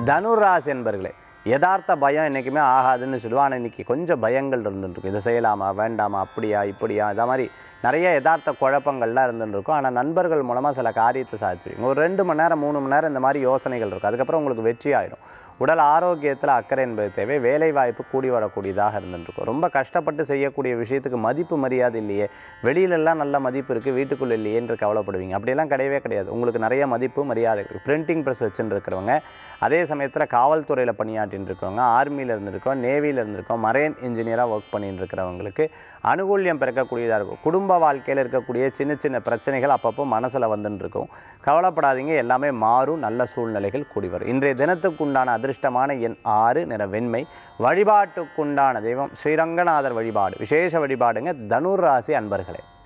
தனுராசி என்பர்களே யதார்த்த பயம் என்றைக்குமே ஆகாதுன்னு சொல்லுவான் ஆனால் இன்னைக்கு கொஞ்சம் பயங்கள் இருந்துருக்கும் இதை செய்யலாமா வேண்டாமா அப்படியா இப்படியா இதை மாதிரி நிறைய யதார்த்த குழப்பங்கள்லாம் இருந்துருக்கும் ஆனால் நண்பர்கள் மூலமாக சில காரியத்தை சாதிச்சுவீங்க ஒரு ரெண்டு மணி நேரம் மூணு மணி நேரம் இந்த மாதிரி யோசனைகள் இருக்கும் அதுக்கப்புறம் உங்களுக்கு வெற்றி ஆயிடும் உடல் ஆரோக்கியத்தில் அக்கறை என்பது தேவை வேலை வாய்ப்பு கூடி வரக்கூடியதாக இருந்துருக்கும் ரொம்ப கஷ்டப்பட்டு செய்யக்கூடிய விஷயத்துக்கு மதிப்பு மரியாதை இல்லையே வெளியிலெல்லாம் நல்ல மதிப்பு இருக்குது வீட்டுக்குள்ளே இல்லையே என்று கவலைப்படுவீங்க அப்படியெல்லாம் கிடையவே கிடையாது உங்களுக்கு நிறைய மதிப்பு மரியாதை இருக்குது பிரிண்டிங் ப்ரெஸ் வச்சுட்டு இருக்கிறவங்க அதே சமயத்தில் காவல்துறையில் பணியாற்றின்னு இருக்கிறவங்க ஆர்மியில் இருந்திருக்கோம் நேவியில் இருந்திருக்கோம் மரைன் இன்ஜினியராக ஒர்க் பண்ணிட்டு இருக்கிறவங்களுக்கு அனுகூல்யம் பிறக்கக்கூடியதாக இருக்கும் குடும்ப வாழ்க்கையில் இருக்கக்கூடிய சின்ன சின்ன பிரச்சனைகள் அப்பப்போ மனசில் வந்துன்னு இருக்கும் கவலைப்படாதீங்க எல்லாமே மாறும் நல்ல சூழ்நிலைகள் கூடி வரும் இன்றைய தினத்துக்குண்டான அதிர்ஷ்டமான எண் ஆறு நிற வெண்மை வழிபாட்டுக்குண்டான தெய்வம் ஸ்ரீரங்கநாதர் வழிபாடு விசேஷ வழிபாடுங்க தனுர் ராசி அன்பர்களே